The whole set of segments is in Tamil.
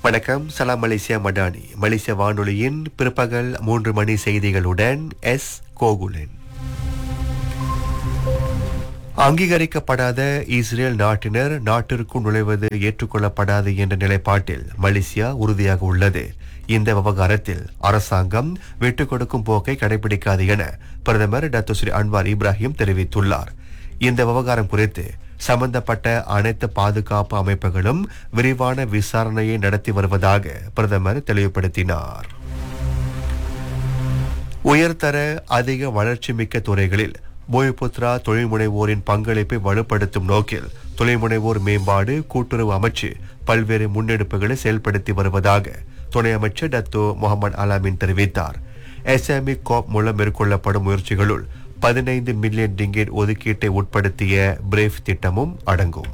வணக்கம் சலாம் மலேசியா மடானி மலேசிய வானொலியின் பிற்பகல் மூன்று மணி செய்திகளுடன் எஸ் கோகுலன் அங்கீகரிக்கப்படாத இஸ்ரேல் நாட்டினர் நாட்டிற்குள் நுழைவது ஏற்றுக்கொள்ளப்படாது என்ற நிலைப்பாட்டில் மலேசியா உறுதியாக உள்ளது இந்த விவகாரத்தில் அரசாங்கம் விட்டுக் கொடுக்கும் போக்கை கடைபிடிக்காது என பிரதமர் டாக்டர் ஸ்ரீ அன்வார் இப்ராஹிம் தெரிவித்துள்ளார் இந்த விவகாரம் குறித்து சம்பந்தப்பட்ட அனைத்து பாதுகாப்பு அமைப்புகளும் விரிவான விசாரணையை நடத்தி வருவதாக பிரதமர் தெளிவுபடுத்தினார் உயர்தர அதிக வளர்ச்சி மிக்க துறைகளில் பூமிபுத்ரா தொழில் முனைவோரின் பங்களிப்பை வலுப்படுத்தும் நோக்கில் தொழில் முனைவோர் மேம்பாடு கூட்டுறவு அமைச்சு பல்வேறு முன்னெடுப்புகளை செயல்படுத்தி வருவதாக துணை அமைச்சர் டத்தோ முகமது அலாமின் தெரிவித்தார் எஸ்எம்இ கோப் மூலம் மேற்கொள்ளப்படும் முயற்சிகளுள் பதினைந்து மில்லியன் டிங்கெட் ஒதுக்கீட்டை உட்படுத்திய பிரேஃப் திட்டமும் அடங்கும்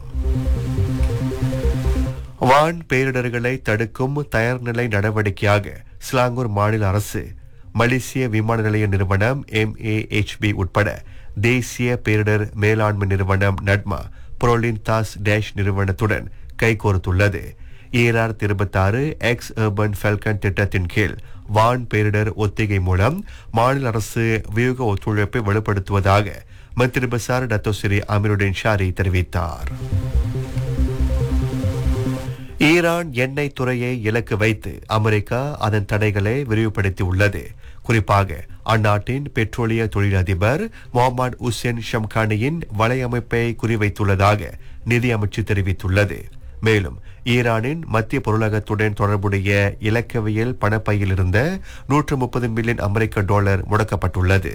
வான் பேரிடர்களை தடுக்கும் தயார்நிலை நடவடிக்கையாக ஸ்லாங்கூர் மாநில அரசு மலேசிய விமான நிலைய நிறுவனம் எம்ஏஹெச்பி உட்பட தேசிய பேரிடர் மேலாண்மை நிறுவனம் நட்மா புரோலின் தாஸ் டேஷ் நிறுவனத்துடன் கைகோர்த்துள்ளது ஈராயிரத்தி இருபத்தாறு எக்ஸ் அர்பன் ஃபெல்கன் திட்டத்தின் கீழ் வான் பேரிடர் ஒத்திகை மூலம் மாநில அரசு வியூக ஒத்துழைப்பை வலுப்படுத்துவதாக மந்திரி பசார் டத்தோசிரி அமீருddin ஷாரி தெரிவித்தார் ஈரான் எண்ணெய் துறையை இலக்கு வைத்து அமெரிக்கா அதன் தடைகளை விரிவுபடுத்தியுள்ளது குறிப்பாக அந்நாட்டின் பெட்ரோலிய தொழிலதிபர் முகமது உசேன் ஷம்கானியின் வலையமைப்பை குறிவைத்துள்ளதாக நிதி அமைச்சு தெரிவித்துள்ளது மேலும் ஈரானின் மத்திய பொருளகத்துடன் தொடர்புடைய இலக்கவியல் பணப்பையில் இருந்த நூற்று முப்பது மில்லியன் அமெரிக்க டாலர் முடக்கப்பட்டுள்ளது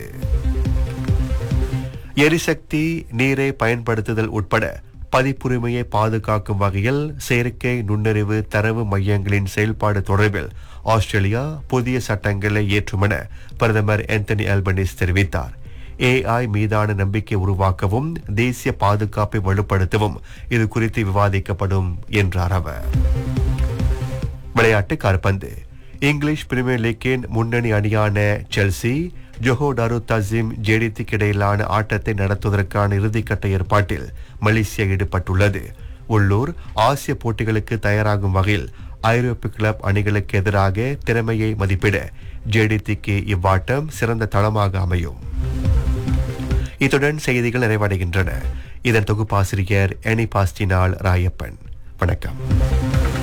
எரிசக்தி நீரை பயன்படுத்துதல் உட்பட பதிப்புரிமையை பாதுகாக்கும் வகையில் செயற்கை நுண்ணறிவு தரவு மையங்களின் செயல்பாடு தொடர்பில் ஆஸ்திரேலியா புதிய சட்டங்களை ஏற்றுமென பிரதமர் ஆந்தனி அல்பனிஸ் தெரிவித்தார் ஏஐ மீதான நம்பிக்கை உருவாக்கவும் தேசிய பாதுகாப்பை வலுப்படுத்தவும் இது குறித்து விவாதிக்கப்படும் என்றார் அவர் விளையாட்டு கால்பந்து இங்கிலீஷ் பிரீமியர் லீக்கின் முன்னணி அணியான செல்சி ஜொஹோ டாரு தசீம் ஜேடித்திக்கு இடையிலான ஆட்டத்தை நடத்துவதற்கான இறுதிக்கட்ட ஏற்பாட்டில் மலேசியா ஈடுபட்டுள்ளது உள்ளூர் ஆசிய போட்டிகளுக்கு தயாராகும் வகையில் ஐரோப்பிய கிளப் அணிகளுக்கு எதிராக திறமையை மதிப்பிட ஜேடித்திக்கு இவ்வாட்டம் சிறந்த தளமாக அமையும் இத்துடன் செய்திகள் நிறைவடைகின்றன இதன் தொகுப்பாசிரியர் எனி பாஸ்டினால் ராயப்பன் வணக்கம்